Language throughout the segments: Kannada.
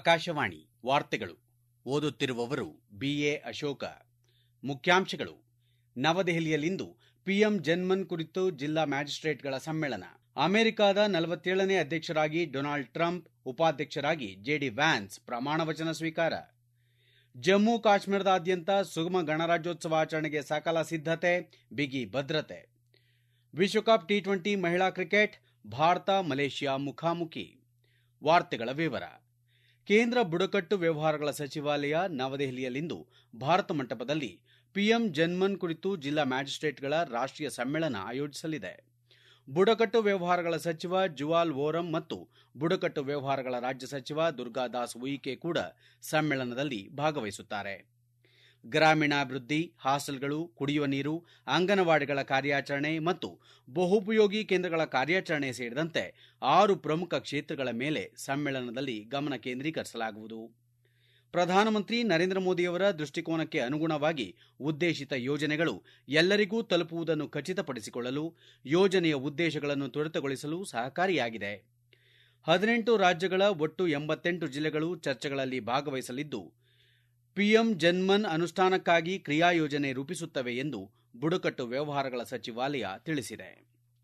ಆಕಾಶವಾಣಿ ವಾರ್ತೆಗಳು ಓದುತ್ತಿರುವವರು ಬಿಎ ಅಶೋಕ ಮುಖ್ಯಾಂಶಗಳು ನವದೆಹಲಿಯಲ್ಲಿಂದು ಪಿಎಂ ಜನ್ಮನ್ ಕುರಿತು ಜಿಲ್ಲಾ ಮ್ಯಾಜಿಸ್ಟ್ರೇಟ್ಗಳ ಸಮ್ಮೇಳನ ಅಮೆರಿಕದ ನಲವತ್ತೇಳನೇ ಅಧ್ಯಕ್ಷರಾಗಿ ಡೊನಾಲ್ಡ್ ಟ್ರಂಪ್ ಉಪಾಧ್ಯಕ್ಷರಾಗಿ ಜೆಡಿ ವ್ಯಾನ್ಸ್ ಪ್ರಮಾಣವಚನ ಸ್ವೀಕಾರ ಜಮ್ಮು ಕಾಶ್ಮೀರದಾದ್ಯಂತ ಸುಗಮ ಗಣರಾಜ್ಯೋತ್ಸವ ಆಚರಣೆಗೆ ಸಕಲ ಸಿದ್ದತೆ ಬಿಗಿ ಭದ್ರತೆ ವಿಶ್ವಕಪ್ ಟಿ ಟ್ವೆಂಟಿ ಮಹಿಳಾ ಕ್ರಿಕೆಟ್ ಭಾರತ ಮಲೇಷ್ಯಾ ಮುಖಾಮುಖಿ ವಾರ್ತೆಗಳ ವಿವರ ಕೇಂದ್ರ ಬುಡಕಟ್ಟು ವ್ಯವಹಾರಗಳ ಸಚಿವಾಲಯ ನವದೆಹಲಿಯಲ್ಲಿಂದು ಭಾರತ ಮಂಟಪದಲ್ಲಿ ಪಿಎಂ ಜನ್ಮನ್ ಕುರಿತು ಜಿಲ್ಲಾ ಮ್ಯಾಜಿಸ್ಟ್ರೇಟ್ಗಳ ರಾಷ್ಟೀಯ ಸಮ್ಮೇಳನ ಆಯೋಜಿಸಲಿದೆ ಬುಡಕಟ್ಟು ವ್ಯವಹಾರಗಳ ಸಚಿವ ಜುವಾಲ್ ಓರಂ ಮತ್ತು ಬುಡಕಟ್ಟು ವ್ಯವಹಾರಗಳ ರಾಜ್ಯ ಸಚಿವ ದುರ್ಗಾದಾಸ್ ಉಯಿಕೆ ಕೂಡ ಸಮ್ಮೇಳನದಲ್ಲಿ ಭಾಗವಹಿಸುತ್ತಾರೆ ಗ್ರಾಮೀಣಾಭಿವೃದ್ಧಿ ಹಾಸ್ಟೆಲ್ಗಳು ಕುಡಿಯುವ ನೀರು ಅಂಗನವಾಡಿಗಳ ಕಾರ್ಯಾಚರಣೆ ಮತ್ತು ಬಹುಪಯೋಗಿ ಕೇಂದ್ರಗಳ ಕಾರ್ಯಾಚರಣೆ ಸೇರಿದಂತೆ ಆರು ಪ್ರಮುಖ ಕ್ಷೇತ್ರಗಳ ಮೇಲೆ ಸಮ್ಮೇಳನದಲ್ಲಿ ಗಮನ ಕೇಂದ್ರೀಕರಿಸಲಾಗುವುದು ಪ್ರಧಾನಮಂತ್ರಿ ನರೇಂದ್ರ ಮೋದಿಯವರ ದೃಷ್ಟಿಕೋನಕ್ಕೆ ಅನುಗುಣವಾಗಿ ಉದ್ದೇಶಿತ ಯೋಜನೆಗಳು ಎಲ್ಲರಿಗೂ ತಲುಪುವುದನ್ನು ಖಚಿತಪಡಿಸಿಕೊಳ್ಳಲು ಯೋಜನೆಯ ಉದ್ದೇಶಗಳನ್ನು ತ್ವರಿತಗೊಳಿಸಲು ಸಹಕಾರಿಯಾಗಿದೆ ಹದಿನೆಂಟು ರಾಜ್ಯಗಳ ಒಟ್ಟು ಎಂಬತ್ತೆಂಟು ಜಿಲ್ಲೆಗಳು ಚರ್ಚೆಗಳಲ್ಲಿ ಭಾಗವಹಿಸಲಿದ್ದು ಪಿಎಂ ಜನ್ಮನ್ ಅನುಷ್ಠಾನಕ್ಕಾಗಿ ಕ್ರಿಯಾಯೋಜನೆ ರೂಪಿಸುತ್ತವೆ ಎಂದು ಬುಡಕಟ್ಟು ವ್ಯವಹಾರಗಳ ಸಚಿವಾಲಯ ತಿಳಿಸಿದೆ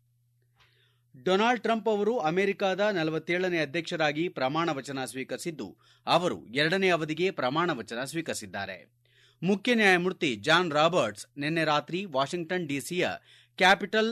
ಡೊನಾಲ್ಡ್ ಟ್ರಂಪ್ ಅವರು ಅಮೆರಿಕದ ನಲವತ್ತೇಳನೇ ಅಧ್ಯಕ್ಷರಾಗಿ ಪ್ರಮಾಣ ವಚನ ಸ್ವೀಕರಿಸಿದ್ದು ಅವರು ಎರಡನೇ ಅವಧಿಗೆ ಪ್ರಮಾಣ ವಚನ ಸ್ವೀಕರಿಸಿದ್ದಾರೆ ಮುಖ್ಯ ನ್ಯಾಯಮೂರ್ತಿ ಜಾನ್ ರಾಬರ್ಟ್ಸ್ ನಿನ್ನೆ ರಾತ್ರಿ ವಾಷಿಂಗ್ಟನ್ ಡಿಸಿಯ ಕ್ಯಾಪಿಟಲ್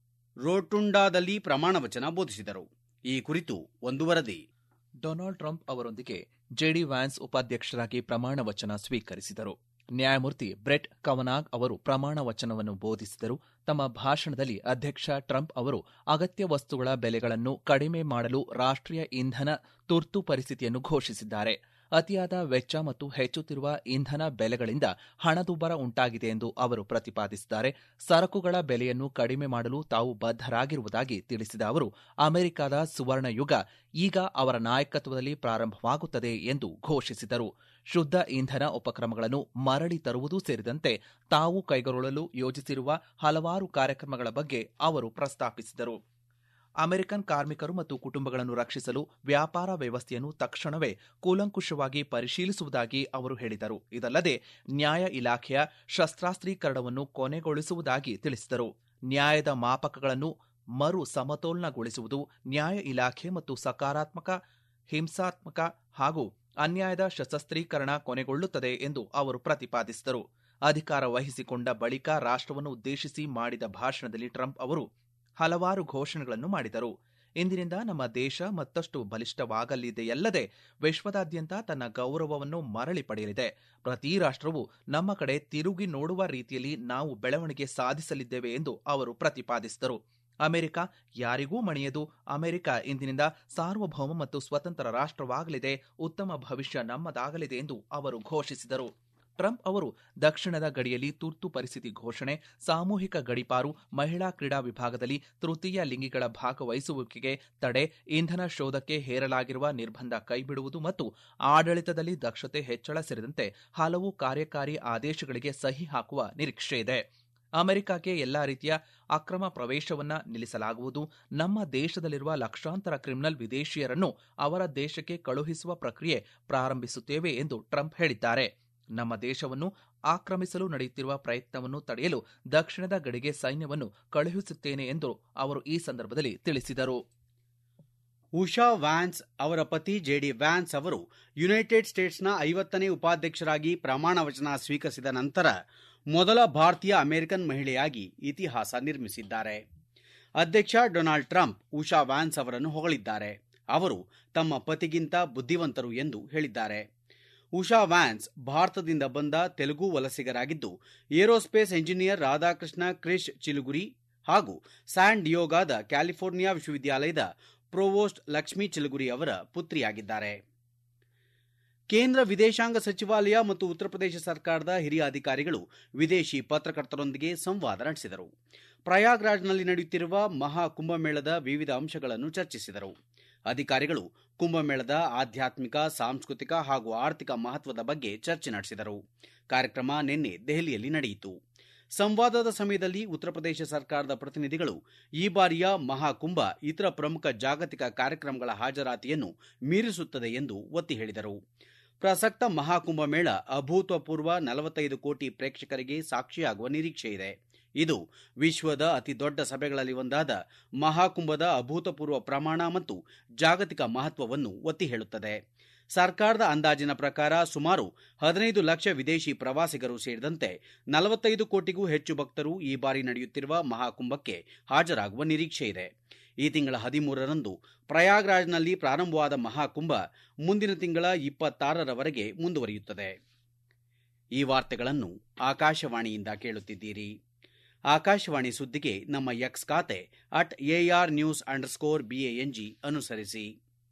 ರೋಟುಂಡಾದಲ್ಲಿ ಪ್ರಮಾಣ ವಚನ ಬೋಧಿಸಿದರು ಈ ಕುರಿತು ಒಂದು ವರದಿ ಡೊನಾಲ್ಡ್ ಟ್ರಂಪ್ ಅವರೊಂದಿಗೆ ಜೆಡಿ ವ್ಯಾನ್ಸ್ ಉಪಾಧ್ಯಕ್ಷರಾಗಿ ಪ್ರಮಾಣ ವಚನ ಸ್ವೀಕರಿಸಿದರು ನ್ಯಾಯಮೂರ್ತಿ ಬ್ರೆಟ್ ಕವನಾಗ್ ಅವರು ಪ್ರಮಾಣ ವಚನವನ್ನು ಬೋಧಿಸಿದರು ತಮ್ಮ ಭಾಷಣದಲ್ಲಿ ಅಧ್ಯಕ್ಷ ಟ್ರಂಪ್ ಅವರು ಅಗತ್ಯ ವಸ್ತುಗಳ ಬೆಲೆಗಳನ್ನು ಕಡಿಮೆ ಮಾಡಲು ರಾಷ್ಟೀಯ ಇಂಧನ ತುರ್ತು ಪರಿಸ್ಥಿತಿಯನ್ನು ಘೋಷಿಸಿದ್ದಾರೆ ಅತಿಯಾದ ವೆಚ್ಚ ಮತ್ತು ಹೆಚ್ಚುತ್ತಿರುವ ಇಂಧನ ಬೆಲೆಗಳಿಂದ ಹಣದುಬ್ಬರ ಉಂಟಾಗಿದೆ ಎಂದು ಅವರು ಪ್ರತಿಪಾದಿಸಿದ್ದಾರೆ ಸರಕುಗಳ ಬೆಲೆಯನ್ನು ಕಡಿಮೆ ಮಾಡಲು ತಾವು ಬದ್ದರಾಗಿರುವುದಾಗಿ ತಿಳಿಸಿದ ಅವರು ಅಮೆರಿಕದ ಸುವರ್ಣ ಯುಗ ಈಗ ಅವರ ನಾಯಕತ್ವದಲ್ಲಿ ಪ್ರಾರಂಭವಾಗುತ್ತದೆ ಎಂದು ಘೋಷಿಸಿದರು ಶುದ್ಧ ಇಂಧನ ಉಪಕ್ರಮಗಳನ್ನು ಮರಳಿ ತರುವುದೂ ಸೇರಿದಂತೆ ತಾವು ಕೈಗೊಳ್ಳಲು ಯೋಜಿಸಿರುವ ಹಲವಾರು ಕಾರ್ಯಕ್ರಮಗಳ ಬಗ್ಗೆ ಅವರು ಪ್ರಸ್ತಾಪಿಸಿದರು ಅಮೆರಿಕನ್ ಕಾರ್ಮಿಕರು ಮತ್ತು ಕುಟುಂಬಗಳನ್ನು ರಕ್ಷಿಸಲು ವ್ಯಾಪಾರ ವ್ಯವಸ್ಥೆಯನ್ನು ತಕ್ಷಣವೇ ಕೂಲಂಕುಷವಾಗಿ ಪರಿಶೀಲಿಸುವುದಾಗಿ ಅವರು ಹೇಳಿದರು ಇದಲ್ಲದೆ ನ್ಯಾಯ ಇಲಾಖೆಯ ಶಸ್ತ್ರಾಸ್ತ್ರೀಕರಣವನ್ನು ಕೊನೆಗೊಳಿಸುವುದಾಗಿ ತಿಳಿಸಿದರು ನ್ಯಾಯದ ಮಾಪಕಗಳನ್ನು ಮರು ಸಮತೋಲನಗೊಳಿಸುವುದು ನ್ಯಾಯ ಇಲಾಖೆ ಮತ್ತು ಸಕಾರಾತ್ಮಕ ಹಿಂಸಾತ್ಮಕ ಹಾಗೂ ಅನ್ಯಾಯದ ಶಸ್ತ್ರೀಕರಣ ಕೊನೆಗೊಳ್ಳುತ್ತದೆ ಎಂದು ಅವರು ಪ್ರತಿಪಾದಿಸಿದರು ಅಧಿಕಾರ ವಹಿಸಿಕೊಂಡ ಬಳಿಕ ರಾಷ್ಟವನ್ನು ಉದ್ದೇಶಿಸಿ ಮಾಡಿದ ಭಾಷಣದಲ್ಲಿ ಟ್ರಂಪ್ ಅವರು ಹಲವಾರು ಘೋಷಣೆಗಳನ್ನು ಮಾಡಿದರು ಇಂದಿನಿಂದ ನಮ್ಮ ದೇಶ ಮತ್ತಷ್ಟು ಬಲಿಷ್ಠವಾಗಲಿದೆಯಲ್ಲದೆ ವಿಶ್ವದಾದ್ಯಂತ ತನ್ನ ಗೌರವವನ್ನು ಮರಳಿ ಪಡೆಯಲಿದೆ ಪ್ರತಿ ರಾಷ್ಟವು ನಮ್ಮ ಕಡೆ ತಿರುಗಿ ನೋಡುವ ರೀತಿಯಲ್ಲಿ ನಾವು ಬೆಳವಣಿಗೆ ಸಾಧಿಸಲಿದ್ದೇವೆ ಎಂದು ಅವರು ಪ್ರತಿಪಾದಿಸಿದರು ಅಮೆರಿಕ ಯಾರಿಗೂ ಮಣಿಯದು ಅಮೆರಿಕ ಇಂದಿನಿಂದ ಸಾರ್ವಭೌಮ ಮತ್ತು ಸ್ವತಂತ್ರ ರಾಷ್ಟವಾಗಲಿದೆ ಉತ್ತಮ ಭವಿಷ್ಯ ನಮ್ಮದಾಗಲಿದೆ ಎಂದು ಅವರು ಘೋಷಿಸಿದರು ಟ್ರಂಪ್ ಅವರು ದಕ್ಷಿಣದ ಗಡಿಯಲ್ಲಿ ತುರ್ತು ಪರಿಸ್ಥಿತಿ ಘೋಷಣೆ ಸಾಮೂಹಿಕ ಗಡಿಪಾರು ಮಹಿಳಾ ಕ್ರೀಡಾ ವಿಭಾಗದಲ್ಲಿ ತೃತೀಯ ಲಿಂಗಿಗಳ ಭಾಗವಹಿಸುವಿಕೆಗೆ ತಡೆ ಇಂಧನ ಶೋಧಕ್ಕೆ ಹೇರಲಾಗಿರುವ ನಿರ್ಬಂಧ ಕೈಬಿಡುವುದು ಮತ್ತು ಆಡಳಿತದಲ್ಲಿ ದಕ್ಷತೆ ಹೆಚ್ಚಳ ಸೇರಿದಂತೆ ಹಲವು ಕಾರ್ಯಕಾರಿ ಆದೇಶಗಳಿಗೆ ಸಹಿ ಹಾಕುವ ನಿರೀಕ್ಷೆಯಿದೆ ಅಮೆರಿಕಕ್ಕೆ ಎಲ್ಲಾ ರೀತಿಯ ಅಕ್ರಮ ಪ್ರವೇಶವನ್ನ ನಿಲ್ಲಿಸಲಾಗುವುದು ನಮ್ಮ ದೇಶದಲ್ಲಿರುವ ಲಕ್ಷಾಂತರ ಕ್ರಿಮಿನಲ್ ವಿದೇಶಿಯರನ್ನು ಅವರ ದೇಶಕ್ಕೆ ಕಳುಹಿಸುವ ಪ್ರಕ್ರಿಯೆ ಪ್ರಾರಂಭಿಸುತ್ತೇವೆ ಎಂದು ಟ್ರಂಪ್ ಹೇಳಿದ್ದಾರೆ ನಮ್ಮ ದೇಶವನ್ನು ಆಕ್ರಮಿಸಲು ನಡೆಯುತ್ತಿರುವ ಪ್ರಯತ್ನವನ್ನು ತಡೆಯಲು ದಕ್ಷಿಣದ ಗಡಿಗೆ ಸೈನ್ಯವನ್ನು ಕಳುಹಿಸುತ್ತೇನೆ ಎಂದು ಅವರು ಈ ಸಂದರ್ಭದಲ್ಲಿ ತಿಳಿಸಿದರು ಉಷಾ ವ್ಯಾನ್ಸ್ ಅವರ ಪತಿ ಜೆಡಿ ವ್ಯಾನ್ಸ್ ಅವರು ಯುನೈಟೆಡ್ ಸ್ಟೇಟ್ಸ್ನ ಐವತ್ತನೇ ಉಪಾಧ್ಯಕ್ಷರಾಗಿ ಪ್ರಮಾಣ ವಚನ ಸ್ವೀಕರಿಸಿದ ನಂತರ ಮೊದಲ ಭಾರತೀಯ ಅಮೆರಿಕನ್ ಮಹಿಳೆಯಾಗಿ ಇತಿಹಾಸ ನಿರ್ಮಿಸಿದ್ದಾರೆ ಅಧ್ಯಕ್ಷ ಡೊನಾಲ್ಡ್ ಟ್ರಂಪ್ ಉಷಾ ವ್ಯಾನ್ಸ್ ಅವರನ್ನು ಹೊಗಳಿದ್ದಾರೆ ಅವರು ತಮ್ಮ ಪತಿಗಿಂತ ಬುದ್ಧಿವಂತರು ಎಂದು ಹೇಳಿದ್ದಾರೆ ಉಷಾ ವ್ಯಾನ್ಸ್ ಭಾರತದಿಂದ ಬಂದ ತೆಲುಗು ವಲಸಿಗರಾಗಿದ್ದು ಏರೋಸ್ಪೇಸ್ ಎಂಜಿನಿಯರ್ ರಾಧಾಕೃಷ್ಣ ಕ್ರಿಶ್ ಚಿಲುಗುರಿ ಹಾಗೂ ಸ್ಯಾನ್ ಡಿಯೋಗಾದ ಕ್ಯಾಲಿಫೋರ್ನಿಯಾ ವಿಶ್ವವಿದ್ಯಾಲಯದ ಪ್ರೊವೋಸ್ಟ್ ಲಕ್ಷ್ಮೀ ಚಿಲುಗುರಿ ಅವರ ಪುತ್ರಿಯಾಗಿದ್ದಾರೆ ಕೇಂದ್ರ ವಿದೇಶಾಂಗ ಸಚಿವಾಲಯ ಮತ್ತು ಉತ್ತರ ಪ್ರದೇಶ ಸರ್ಕಾರದ ಹಿರಿಯ ಅಧಿಕಾರಿಗಳು ವಿದೇಶಿ ಪತ್ರಕರ್ತರೊಂದಿಗೆ ಸಂವಾದ ನಡೆಸಿದರು ಪ್ರಯಾಗ್ರಾಜ್ನಲ್ಲಿ ನಡೆಯುತ್ತಿರುವ ಮಹಾ ಕುಂಭಮೇಳದ ವಿವಿಧ ಅಂಶಗಳನ್ನು ಚರ್ಚಿಸಿದರು ಅಧಿಕಾರಿಗಳು ಕುಂಭಮೇಳದ ಆಧ್ಯಾತ್ಮಿಕ ಸಾಂಸ್ಕೃತಿಕ ಹಾಗೂ ಆರ್ಥಿಕ ಮಹತ್ವದ ಬಗ್ಗೆ ಚರ್ಚೆ ನಡೆಸಿದರು ಕಾರ್ಯಕ್ರಮ ನಿನ್ನೆ ದೆಹಲಿಯಲ್ಲಿ ನಡೆಯಿತು ಸಂವಾದದ ಸಮಯದಲ್ಲಿ ಉತ್ತರ ಪ್ರದೇಶ ಸರ್ಕಾರದ ಪ್ರತಿನಿಧಿಗಳು ಈ ಬಾರಿಯ ಮಹಾಕುಂಭ ಇತರ ಪ್ರಮುಖ ಜಾಗತಿಕ ಕಾರ್ಯಕ್ರಮಗಳ ಹಾಜರಾತಿಯನ್ನು ಮೀರಿಸುತ್ತದೆ ಎಂದು ಒತ್ತಿ ಹೇಳಿದರು ಪ್ರಸಕ್ತ ಮಹಾಕುಂಭ ಮೇಳ ಅಭೂತಪೂರ್ವ ನಲವತ್ತೈದು ಕೋಟಿ ಪ್ರೇಕ್ಷಕರಿಗೆ ಸಾಕ್ಷಿಯಾಗುವ ನಿರೀಕ್ಷೆ ಇದೆ ಇದು ವಿಶ್ವದ ಅತಿ ದೊಡ್ಡ ಸಭೆಗಳಲ್ಲಿ ಒಂದಾದ ಮಹಾಕುಂಭದ ಅಭೂತಪೂರ್ವ ಪ್ರಮಾಣ ಮತ್ತು ಜಾಗತಿಕ ಮಹತ್ವವನ್ನು ಒತ್ತಿ ಹೇಳುತ್ತದೆ ಸರ್ಕಾರದ ಅಂದಾಜಿನ ಪ್ರಕಾರ ಸುಮಾರು ಹದಿನೈದು ಲಕ್ಷ ವಿದೇಶಿ ಪ್ರವಾಸಿಗರು ಸೇರಿದಂತೆ ನಲವತ್ತೈದು ಕೋಟಿಗೂ ಹೆಚ್ಚು ಭಕ್ತರು ಈ ಬಾರಿ ನಡೆಯುತ್ತಿರುವ ಮಹಾಕುಂಭಕ್ಕೆ ಹಾಜರಾಗುವ ನಿರೀಕ್ಷೆ ಇದೆ ಈ ತಿಂಗಳ ಹದಿಮೂರರಂದು ಪ್ರಯಾಗ್ರಾಜ್ನಲ್ಲಿ ಪ್ರಾರಂಭವಾದ ಮಹಾಕುಂಭ ಮುಂದಿನ ತಿಂಗಳ ಇಪ್ಪತ್ತಾರರವರೆಗೆ ಮುಂದುವರಿಯುತ್ತದೆ ಈ ವಾರ್ತೆಗಳನ್ನು ಆಕಾಶವಾಣಿಯಿಂದ ಕೇಳುತ್ತಿದ್ದೀರಿ ಆಕಾಶವಾಣಿ ಸುದ್ದಿಗೆ ನಮ್ಮ ಎಕ್ಸ್ ಖಾತೆ at AIR news underscore BANG ಅನುಸರಿಸಿ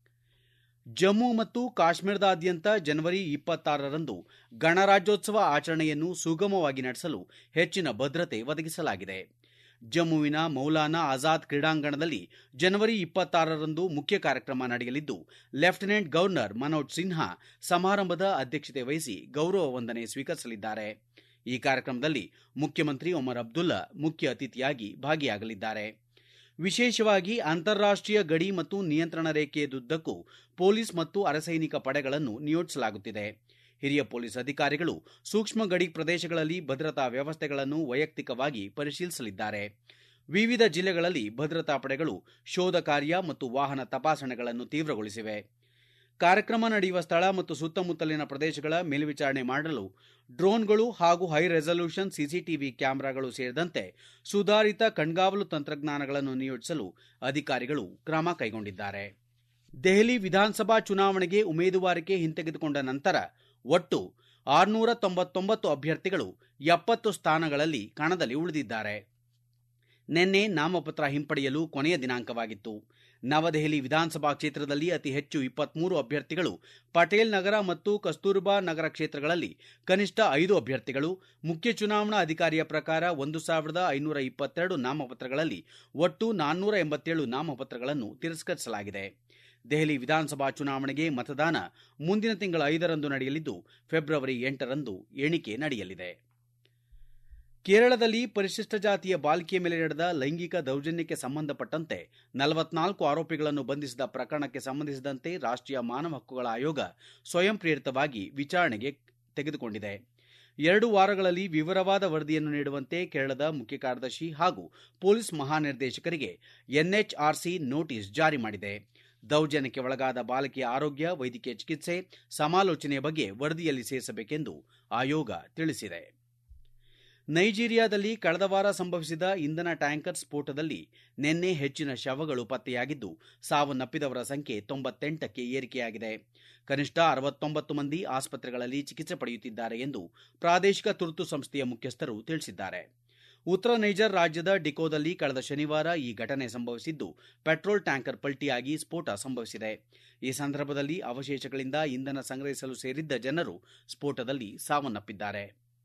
ಜಮ್ಮು ಮತ್ತು ಕಾಶ್ಮೀರದಾದ್ಯಂತ ಜನವರಿ ಇಪ್ಪತ್ತಾರರಂದು ಗಣರಾಜ್ಯೋತ್ಸವ ಆಚರಣೆಯನ್ನು ಸುಗಮವಾಗಿ ನಡೆಸಲು ಹೆಚ್ಚಿನ ಭದ್ರತೆ ಒದಗಿಸಲಾಗಿದೆ ಜಮ್ಮುವಿನ ಮೌಲಾನಾ ಆಜಾದ್ ಕ್ರೀಡಾಂಗಣದಲ್ಲಿ ಜನವರಿ ಇಪ್ಪತ್ತಾರರಂದು ಮುಖ್ಯ ಕಾರ್ಯಕ್ರಮ ನಡೆಯಲಿದ್ದು ಲೆಫ್ಟಿನೆಂಟ್ ಗವರ್ನರ್ ಮನೋಜ್ ಸಿನ್ಹಾ ಸಮಾರಂಭದ ಅಧ್ಯಕ್ಷತೆ ವಹಿಸಿ ಗೌರವ ವಂದನೆ ಸ್ವೀಕರಿಸಲಿದ್ದಾರೆ ಈ ಕಾರ್ಯಕ್ರಮದಲ್ಲಿ ಮುಖ್ಯಮಂತ್ರಿ ಒಮರ್ ಅಬ್ದುಲ್ಲಾ ಮುಖ್ಯ ಅತಿಥಿಯಾಗಿ ಭಾಗಿಯಾಗಲಿದ್ದಾರೆ ವಿಶೇಷವಾಗಿ ಅಂತಾರಾಷ್ಟೀಯ ಗಡಿ ಮತ್ತು ನಿಯಂತ್ರಣ ರೇಖೆಯದುದ್ದಕ್ಕೂ ಪೊಲೀಸ್ ಮತ್ತು ಅರೆಸೈನಿಕ ಪಡೆಗಳನ್ನು ನಿಯೋಜಿಸಲಾಗುತ್ತಿದೆ ಹಿರಿಯ ಪೊಲೀಸ್ ಅಧಿಕಾರಿಗಳು ಸೂಕ್ಷ್ಮ ಗಡಿ ಪ್ರದೇಶಗಳಲ್ಲಿ ಭದ್ರತಾ ವ್ಯವಸ್ಥೆಗಳನ್ನು ವೈಯಕ್ತಿಕವಾಗಿ ಪರಿಶೀಲಿಸಲಿದ್ದಾರೆ ವಿವಿಧ ಜಿಲ್ಲೆಗಳಲ್ಲಿ ಭದ್ರತಾ ಪಡೆಗಳು ಶೋಧ ಕಾರ್ಯ ಮತ್ತು ವಾಹನ ತಪಾಸಣೆಗಳನ್ನು ತೀವ್ರಗೊಳಿಸಿವೆ ಕಾರ್ಯಕ್ರಮ ನಡೆಯುವ ಸ್ಥಳ ಮತ್ತು ಸುತ್ತಮುತ್ತಲಿನ ಪ್ರದೇಶಗಳ ಮೇಲ್ವಿಚಾರಣೆ ಮಾಡಲು ಡ್ರೋನ್ಗಳು ಹಾಗೂ ಹೈ ರೆಸಲ್ಯೂಷನ್ ಸಿಸಿಟಿವಿ ಕ್ಯಾಮೆರಾಗಳು ಸೇರಿದಂತೆ ಸುಧಾರಿತ ಕಣ್ಗಾವಲು ತಂತ್ರಜ್ಞಾನಗಳನ್ನು ನಿಯೋಜಿಸಲು ಅಧಿಕಾರಿಗಳು ಕ್ರಮ ಕೈಗೊಂಡಿದ್ದಾರೆ ದೆಹಲಿ ವಿಧಾನಸಭಾ ಚುನಾವಣೆಗೆ ಉಮೇದುವಾರಿಕೆ ಹಿಂತೆಗೆದುಕೊಂಡ ನಂತರ ಒಟ್ಟು ಆರುನೂರ ತೊಂಬತ್ತೊಂಬತ್ತು ಅಭ್ಯರ್ಥಿಗಳು ಎಪ್ಪತ್ತು ಸ್ಥಾನಗಳಲ್ಲಿ ಕಣದಲ್ಲಿ ಉಳಿದಿದ್ದಾರೆ ನಿನ್ನೆ ನಾಮಪತ್ರ ಹಿಂಪಡೆಯಲು ಕೊನೆಯ ದಿನಾಂಕವಾಗಿತ್ತು ನವದೆಹಲಿ ವಿಧಾನಸಭಾ ಕ್ಷೇತ್ರದಲ್ಲಿ ಅತಿ ಹೆಚ್ಚು ಇಪ್ಪತ್ಮೂರು ಅಭ್ಯರ್ಥಿಗಳು ಪಟೇಲ್ ನಗರ ಮತ್ತು ಕಸ್ತೂರ್ಬಾ ನಗರ ಕ್ಷೇತ್ರಗಳಲ್ಲಿ ಕನಿಷ್ಠ ಐದು ಅಭ್ಯರ್ಥಿಗಳು ಮುಖ್ಯ ಚುನಾವಣಾ ಅಧಿಕಾರಿಯ ಪ್ರಕಾರ ಒಂದು ಸಾವಿರದ ಐನೂರ ಇಪ್ಪತ್ತೆರಡು ನಾಮಪತ್ರಗಳಲ್ಲಿ ಒಟ್ಟು ನಾನ್ನೂರ ಎಂಬತ್ತೇಳು ನಾಮಪತ್ರಗಳನ್ನು ತಿರಸ್ಕರಿಸಲಾಗಿದೆ ದೆಹಲಿ ವಿಧಾನಸಭಾ ಚುನಾವಣೆಗೆ ಮತದಾನ ಮುಂದಿನ ತಿಂಗಳ ಐದರಂದು ನಡೆಯಲಿದ್ದು ಫೆಬ್ರವರಿ ಎಂಟರಂದು ಎಣಿಕೆ ನಡೆಯಲಿದೆ ಕೇರಳದಲ್ಲಿ ಪರಿಶಿಷ್ಟ ಜಾತಿಯ ಬಾಲಿಕೆಯ ಮೇಲೆ ನಡೆದ ಲೈಂಗಿಕ ದೌರ್ಜನ್ಯಕ್ಕೆ ಸಂಬಂಧಪಟ್ಟಂತೆ ನಲವತ್ನಾಲ್ಕು ಆರೋಪಿಗಳನ್ನು ಬಂಧಿಸಿದ ಪ್ರಕರಣಕ್ಕೆ ಸಂಬಂಧಿಸಿದಂತೆ ರಾಷ್ಟೀಯ ಮಾನವ ಹಕ್ಕುಗಳ ಆಯೋಗ ಸ್ವಯಂ ಪ್ರೇರಿತವಾಗಿ ವಿಚಾರಣೆಗೆ ತೆಗೆದುಕೊಂಡಿದೆ ಎರಡು ವಾರಗಳಲ್ಲಿ ವಿವರವಾದ ವರದಿಯನ್ನು ನೀಡುವಂತೆ ಕೇರಳದ ಮುಖ್ಯ ಕಾರ್ಯದರ್ಶಿ ಹಾಗೂ ಪೊಲೀಸ್ ಮಹಾನಿರ್ದೇಶಕರಿಗೆ ಎನ್ಎಚ್ಆರ್ಸಿ ನೋಟಿಸ್ ಜಾರಿ ಮಾಡಿದೆ ದೌರ್ಜನ್ಯಕ್ಕೆ ಒಳಗಾದ ಬಾಲಕಿಯ ಆರೋಗ್ಯ ವೈದ್ಯಕೀಯ ಚಿಕಿತ್ಸೆ ಸಮಾಲೋಚನೆಯ ಬಗ್ಗೆ ವರದಿಯಲ್ಲಿ ಸೇರಿಸಬೇಕೆಂದು ಆಯೋಗ ತಿಳಿಸಿದೆ ನೈಜೀರಿಯಾದಲ್ಲಿ ಕಳೆದ ವಾರ ಸಂಭವಿಸಿದ ಇಂಧನ ಟ್ಯಾಂಕರ್ ಸ್ಫೋಟದಲ್ಲಿ ನಿನ್ನೆ ಹೆಚ್ಚಿನ ಶವಗಳು ಪತ್ತೆಯಾಗಿದ್ದು ಸಾವನ್ನಪ್ಪಿದವರ ಸಂಖ್ಯೆ ತೊಂಬತ್ತೆಂಟಕ್ಕೆ ಏರಿಕೆಯಾಗಿದೆ ಕನಿಷ್ಠ ಅರವತ್ತೊಂಬತ್ತು ಮಂದಿ ಆಸ್ಪತ್ರೆಗಳಲ್ಲಿ ಚಿಕಿತ್ಸೆ ಪಡೆಯುತ್ತಿದ್ದಾರೆ ಎಂದು ಪ್ರಾದೇಶಿಕ ತುರ್ತು ಸಂಸ್ಥೆಯ ಮುಖ್ಯಸ್ಥರು ತಿಳಿಸಿದ್ದಾರೆ ಉತ್ತರ ನೈಜರ್ ರಾಜ್ಯದ ಡಿಕೋದಲ್ಲಿ ಕಳೆದ ಶನಿವಾರ ಈ ಘಟನೆ ಸಂಭವಿಸಿದ್ದು ಪೆಟ್ರೋಲ್ ಟ್ಯಾಂಕರ್ ಪಲ್ಟಿಯಾಗಿ ಸ್ಫೋಟ ಸಂಭವಿಸಿದೆ ಈ ಸಂದರ್ಭದಲ್ಲಿ ಅವಶೇಷಗಳಿಂದ ಇಂಧನ ಸಂಗ್ರಹಿಸಲು ಸೇರಿದ್ದ ಜನರು ಸ್ಫೋಟದಲ್ಲಿ ಸಾವನ್ನಪ್ಪಿದ್ದಾರೆ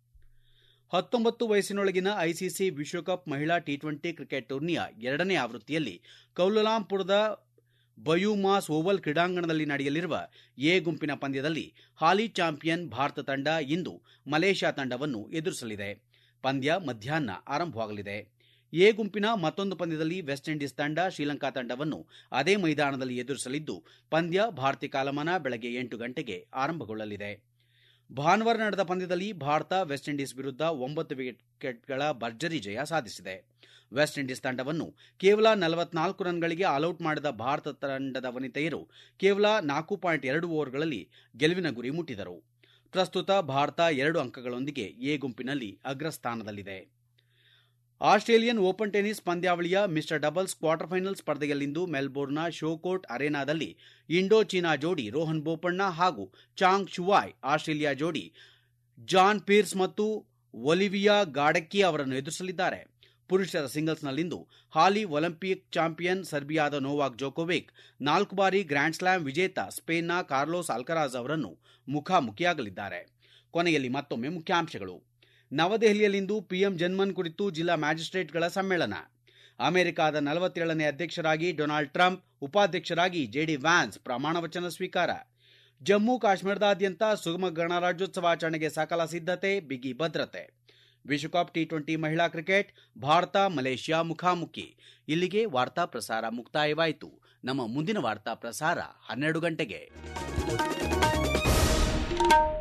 ಹತ್ತೊಂಬತ್ತು ವಯಸ್ಸಿನೊಳಗಿನ ಐಸಿಸಿ ವಿಶ್ವಕಪ್ ಮಹಿಳಾ ಟಿ ಟ್ವೆಂಟಿ ಕ್ರಿಕೆಟ್ ಟೂರ್ನಿಯ ಎರಡನೇ ಆವೃತ್ತಿಯಲ್ಲಿ ಕೌಲಾಲಂಪುರದ ಬಯೂಮಾಸ್ ಓವಲ್ ಕ್ರೀಡಾಂಗಣದಲ್ಲಿ ನಡೆಯಲಿರುವ ಎ ಗುಂಪಿನ ಪಂದ್ಯದಲ್ಲಿ ಹಾಲಿ ಚಾಂಪಿಯನ್ ಭಾರತ ತಂಡ ಇಂದು ಮಲೇಷ್ಯಾ ತಂಡವನ್ನು ಎದುರಿಸಲಿದೆ ಪಂದ್ಯ ಮಧ್ಯಾಹ್ನ ಆರಂಭವಾಗಲಿದೆ ಎ ಗುಂಪಿನ ಮತ್ತೊಂದು ಪಂದ್ಯದಲ್ಲಿ ವೆಸ್ಟ್ ಇಂಡೀಸ್ ತಂಡ ಶ್ರೀಲಂಕಾ ತಂಡವನ್ನು ಅದೇ ಮೈದಾನದಲ್ಲಿ ಎದುರಿಸಲಿದ್ದು ಪಂದ್ಯ ಭಾರತೀಯ ಕಾಲಮಾನ ಬೆಳಗ್ಗೆ ಎಂಟು ಗಂಟೆಗೆ ಆರಂಭಗೊಳ್ಳಲಿದೆ ಭಾನುವಾರ ನಡೆದ ಪಂದ್ಯದಲ್ಲಿ ಭಾರತ ವೆಸ್ಟ್ ಇಂಡೀಸ್ ವಿರುದ್ಧ ಒಂಬತ್ತು ವಿಕೆಟ್ಗಳ ಭರ್ಜರಿ ಜಯ ಸಾಧಿಸಿದೆ ವೆಸ್ಟ್ ಇಂಡೀಸ್ ತಂಡವನ್ನು ಕೇವಲ ನಲವತ್ನಾಲ್ಕು ರನ್ಗಳಿಗೆ ಆಲ್ಔಟ್ ಮಾಡಿದ ಭಾರತ ತಂಡದ ವನಿತೆಯರು ಕೇವಲ ನಾಲ್ಕು ಪಾಯಿಂಟ್ ಎರಡು ಓವರ್ಗಳಲ್ಲಿ ಗೆಲುವಿನ ಗುರಿ ಮುಟ್ಟಿದರು ಪ್ರಸ್ತುತ ಭಾರತ ಎರಡು ಅಂಕಗಳೊಂದಿಗೆ ಎ ಗುಂಪಿನಲ್ಲಿ ಅಗ್ರಸ್ಥಾನದಲ್ಲಿದೆ ಆಸ್ಟ್ರೇಲಿಯನ್ ಓಪನ್ ಟೆನಿಸ್ ಪಂದ್ಯಾವಳಿಯ ಮಿಸ್ಟರ್ ಡಬಲ್ಸ್ ಕ್ವಾರ್ಟರ್ ಫೈನಲ್ ಸ್ಪರ್ಧೆಯಲ್ಲಿಂದು ಮೆಲ್ಬೋರ್ನ್ನ ಶೋಕೋರ್ಟ್ ಅರೆನಾದಲ್ಲಿ ಇಂಡೋ ಚೀನಾ ಜೋಡಿ ರೋಹನ್ ಬೋಪಣ್ಣ ಹಾಗೂ ಚಾಂಗ್ ಶುವಾಯ್ ಆಸ್ಟ್ರೇಲಿಯಾ ಜೋಡಿ ಜಾನ್ ಪೀರ್ಸ್ ಮತ್ತು ಒಲಿವಿಯಾ ಗಾಡಕ್ಕಿ ಅವರನ್ನು ಎದುರಿಸಲಿದ್ದಾರೆ ಪುರುಷರ ಸಿಂಗಲ್ಸ್ನಲ್ಲಿಂದು ಹಾಲಿ ಒಲಿಂಪಿಕ್ ಚಾಂಪಿಯನ್ ಸರ್ಬಿಯಾದ ನೋವಾಕ್ ಜೋಕೋವಿಕ್ ನಾಲ್ಕು ಬಾರಿ ಗ್ರ್ಯಾಂಡ್ ಸ್ಲಾಮ್ ವಿಜೇತ ಸ್ಪೇನ್ನ ಕಾರ್ಲೋಸ್ ಅಲ್ಕರಾಜ್ ಅವರನ್ನು ಮುಖಾಮುಖಿಯಾಗಲಿದ್ದಾರೆ ಕೊನೆಯಲ್ಲಿ ಮತ್ತೊಮ್ಮೆ ಮುಖ್ಯಾಂಶಗಳು ನವದೆಹಲಿಯಲ್ಲಿಂದು ಪಿಎಂ ಜನ್ಮನ್ ಕುರಿತು ಜಿಲ್ಲಾ ಮ್ಯಾಜಿಸ್ಟ್ರೇಟ್ಗಳ ಸಮ್ಮೇಳನ ಅಮೆರಿಕದ ನಲವತ್ತೇಳನೇ ಅಧ್ಯಕ್ಷರಾಗಿ ಡೊನಾಲ್ಡ್ ಟ್ರಂಪ್ ಉಪಾಧ್ಯಕ್ಷರಾಗಿ ಜೆಡಿ ವ್ಯಾನ್ಸ್ ಪ್ರಮಾಣವಚನ ಸ್ವೀಕಾರ ಜಮ್ಮು ಕಾಶ್ಮೀರದಾದ್ಯಂತ ಸುಗಮ ಗಣರಾಜ್ಯೋತ್ಸವ ಆಚರಣೆಗೆ ಸಕಲ ಸಿದ್ಧತೆ ಬಿಗಿ ಭದ್ರತೆ ವಿಶ್ವಕಪ್ ಟಿ ಟ್ವೆಂಟಿ ಮಹಿಳಾ ಕ್ರಿಕೆಟ್ ಭಾರತ ಮಲೇಷ್ಯಾ ಮುಖಾಮುಖಿ ಇಲ್ಲಿಗೆ ವಾರ್ತಾ ಪ್ರಸಾರ ಮುಕ್ತಾಯವಾಯಿತು ನಮ್ಮ ಮುಂದಿನ ವಾರ್ತಾ ಪ್ರಸಾರ ಹನ್ನೆರಡು ಗಂಟೆಗೆ